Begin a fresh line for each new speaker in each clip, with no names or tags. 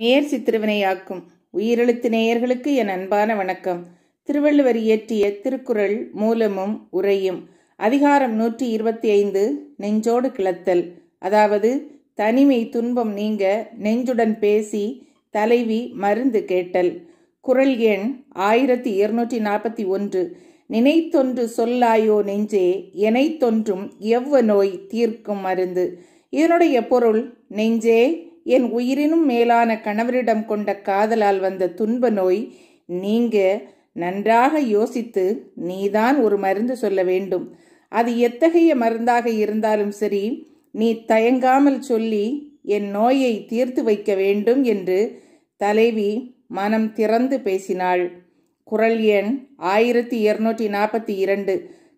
நேர்சி திருவினையாக்கும் உயிரெழுத்து நேயர்களுக்கு என் அன்பான வணக்கம் திருவள்ளுவர் இயற்றிய திருக்குறள் மூலமும் உரையும் அதிகாரம் நூற்றி இருபத்தி ஐந்து நெஞ்சோடு கிளத்தல் அதாவது தனிமை துன்பம் நீங்க நெஞ்சுடன் பேசி தலைவி மருந்து கேட்டல் குறள் எண் ஆயிரத்தி இருநூற்றி நாற்பத்தி ஒன்று நினைத்தொன்று சொல்லாயோ நெஞ்சே எனைத்தொன்றும் எவ்வ நோய் தீர்க்கும் மருந்து இதனுடைய பொருள் நெஞ்சே என் உயிரினும் மேலான கணவரிடம் கொண்ட காதலால் வந்த துன்ப நோய் நீங்க நன்றாக யோசித்து நீதான் ஒரு மருந்து சொல்ல வேண்டும் அது எத்தகைய மருந்தாக இருந்தாலும் சரி நீ தயங்காமல் சொல்லி என் நோயை தீர்த்து வைக்க வேண்டும் என்று தலைவி மனம் திறந்து பேசினாள் குரல் எண் ஆயிரத்தி இருநூற்றி நாற்பத்தி இரண்டு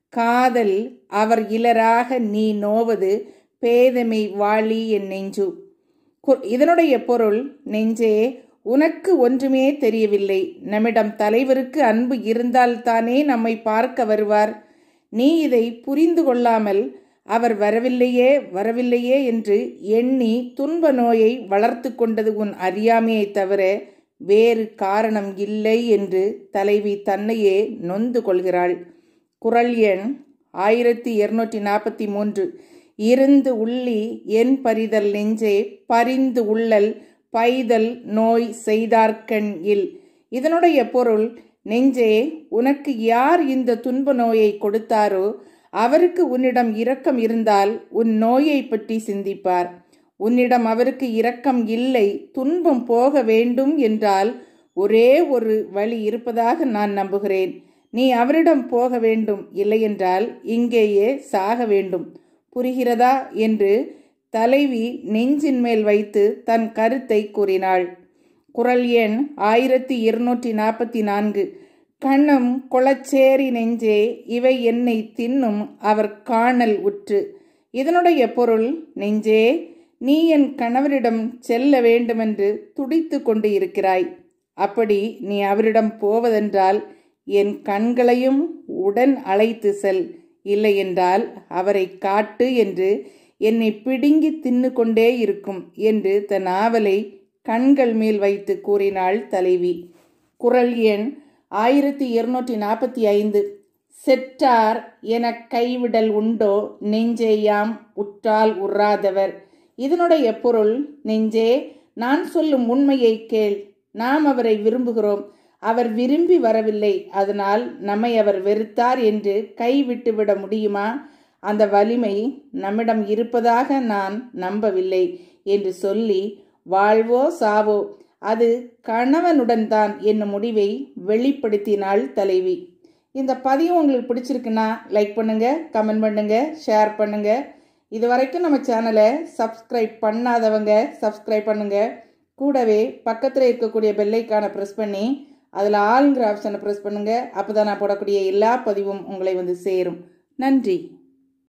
காதல் அவர் இலராக நீ நோவது பேதமை வாழி என் நெஞ்சு இதனுடைய பொருள் நெஞ்சே உனக்கு ஒன்றுமே தெரியவில்லை நம்மிடம் தலைவருக்கு அன்பு இருந்தால்தானே நம்மை பார்க்க வருவார் நீ இதை புரிந்து கொள்ளாமல் அவர் வரவில்லையே வரவில்லையே என்று எண்ணி துன்ப நோயை வளர்த்து கொண்டது உன் அறியாமையை தவிர வேறு காரணம் இல்லை என்று தலைவி தன்னையே நொந்து கொள்கிறாள் குரல் எண் ஆயிரத்தி இருநூற்றி நாற்பத்தி மூன்று இருந்து உள்ளி என் பரிதல் நெஞ்சே பரிந்து உள்ளல் பைதல் நோய் செய்தார்கண் இல் இதனுடைய பொருள் நெஞ்சே உனக்கு யார் இந்த துன்ப நோயை கொடுத்தாரோ அவருக்கு உன்னிடம் இரக்கம் இருந்தால் உன் நோயை பற்றி சிந்திப்பார் உன்னிடம் அவருக்கு இரக்கம் இல்லை துன்பம் போக வேண்டும் என்றால் ஒரே ஒரு வழி இருப்பதாக நான் நம்புகிறேன் நீ அவரிடம் போக வேண்டும் இல்லையென்றால் இங்கேயே சாக வேண்டும் புரிகிறதா என்று தலைவி நெஞ்சின் மேல் வைத்து தன் கருத்தை கூறினாள் குரல் எண் ஆயிரத்தி இருநூற்றி நாற்பத்தி நான்கு கண்ணும் குளச்சேரி நெஞ்சே இவை என்னை தின்னும் அவர் காணல் உற்று இதனுடைய பொருள் நெஞ்சே நீ என் கணவரிடம் செல்ல வேண்டுமென்று துடித்து கொண்டு இருக்கிறாய் அப்படி நீ அவரிடம் போவதென்றால் என் கண்களையும் உடன் அழைத்து செல் இல்லையென்றால் அவரை காட்டு என்று என்னை பிடுங்கி தின்னு கொண்டே இருக்கும் என்று தன் ஆவலை கண்கள் மேல் வைத்து கூறினாள் தலைவி குரல் எண் ஆயிரத்தி இருநூற்றி நாற்பத்தி ஐந்து செற்றார் என கைவிடல் உண்டோ நெஞ்சேயாம் உற்றால் உறாதவர் இதனுடைய பொருள் நெஞ்சே நான் சொல்லும் உண்மையை கேள் நாம் அவரை விரும்புகிறோம் அவர் விரும்பி வரவில்லை அதனால் நம்மை அவர் வெறுத்தார் என்று கைவிட்டுவிட முடியுமா அந்த வலிமை நம்மிடம் இருப்பதாக நான் நம்பவில்லை என்று சொல்லி வாழ்வோ சாவோ அது கணவனுடன் தான் என்னும் முடிவை வெளிப்படுத்தினாள் தலைவி இந்த பதிவு உங்களுக்கு பிடிச்சிருக்குன்னா லைக் பண்ணுங்க கமெண்ட் பண்ணுங்க ஷேர் பண்ணுங்க இது வரைக்கும் நம்ம சேனலை சப்ஸ்கிரைப் பண்ணாதவங்க சப்ஸ்கிரைப் பண்ணுங்க கூடவே பக்கத்தில் இருக்கக்கூடிய பெல்லைக்கான ப்ரெஸ் பண்ணி அதில் ஆளுங்கிற ஆப்ஷனை ப்ரெஸ் பண்ணுங்கள் அப்போ தான் நான் போடக்கூடிய எல்லா பதிவும் உங்களை வந்து சேரும் நன்றி